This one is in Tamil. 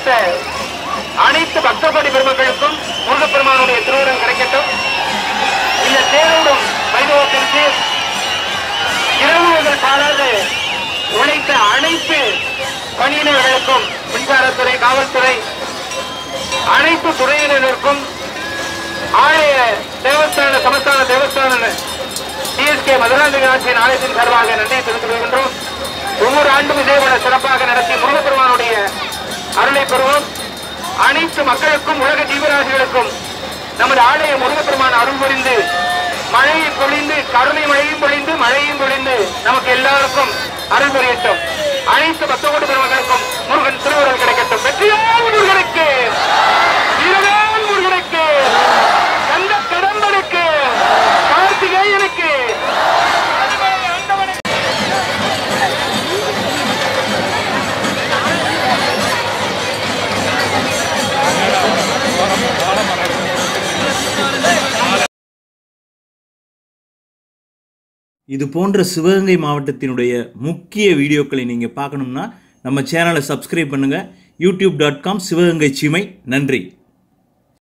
வந்த அனைத்து பக்தகோடி பெருமக்களுக்கும் முருகப்பெருமானுடைய திருவுரம் கிடைக்கட்டும் இந்த தேரோடும் வைபவத்திற்கு இரவுகள் பாராத உழைத்த அனைத்து பணியினர்களுக்கும் மின்சாரத்துறை காவல்துறை அனைத்து துறையினருக்கும் ஆலய தேவஸ்தான சமஸ்தான தேவஸ்தான டிஎஸ்கே மதுராந்தக ஆட்சியின் ஆலயத்தின் சார்பாக நன்றியை தெரிவித்துக் கொள்கின்றோம் ஒவ்வொரு ஆண்டும் இதேபோல சிறப்பாக நடத்தி முருகப்பெருமானுடைய அருளை பெறுவோம் அனைத்து மக்களுக்கும் உலக ஜீவராசிகளுக்கும் நமது ஆலய முருகப்பெருமான் அருள் புரிந்து மழையை பொழிந்து கருணை மழையும் பொழிந்து மழையும் பொழிந்து நமக்கு எல்லாருக்கும் அருள் புரியட்டும் அனைத்து பக்தகோடி பெருமக்களுக்கும் முருகன் திருவுருள் கிடைக்கட்டும் வெற்றியால் முருகனுக்கு வீரவேல் முருகனுக்கு கந்த கடம்பனுக்கு கார்த்திகேயனுக்கு அடிமை ஆண்டவனுக்கு இது போன்ற சிவகங்கை மாவட்டத்தினுடைய முக்கிய வீடியோக்களை நீங்கள் பார்க்கணும்னா நம்ம சேனலை சப்ஸ்கிரைப் பண்ணுங்கள் யூடியூப் டாட் காம் சிவகங்கை சீமை நன்றி